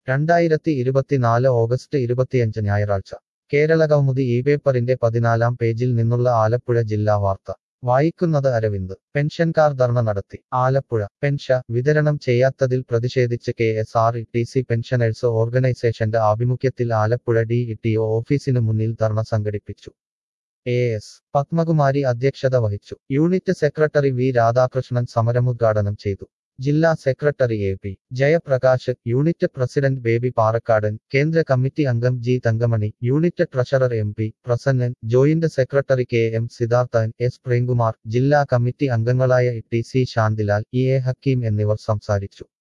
രണ്ടായിരത്തി ഇരുപത്തിനാല് ഓഗസ്റ്റ് ഇരുപത്തിയഞ്ച് ഞായറാഴ്ച കേരള കൗമുദി ഈ പേപ്പറിന്റെ പതിനാലാം പേജിൽ നിന്നുള്ള ആലപ്പുഴ ജില്ലാ വാർത്ത വായിക്കുന്നത് അരവിന്ദ് പെൻഷൻകാർ ധർണ നടത്തി ആലപ്പുഴ പെൻഷ വിതരണം ചെയ്യാത്തതിൽ പ്രതിഷേധിച്ച് K S R E T C pensioners ഓർഗനൈസേഷന്റെ ആഭിമുഖ്യത്തിൽ Alappuzha D E T O ഓഫീസിന് മുന്നിൽ ധർണ സംഘടിപ്പിച്ചു എ എസ് പത്മകുമാരി അധ്യക്ഷത വഹിച്ചു യൂണിറ്റ് സെക്രട്ടറി വി രാധാകൃഷ്ണൻ സമരമുദ്ഘാടനം ചെയ്തു ജില്ലാ secretary A P Jayaprakash unit president Baby Parakkadan കേന്ദ്ര കമ്മിറ്റി അംഗം G Thankamani unit treasurer M P Prasannan joint secretary K M Siddharthan S Premkumar ജില്ലാ കമ്മിറ്റി അംഗങ്ങളായ T C Shanthilal E A Hakeem എന്നിവർ സംസാരിച്ചു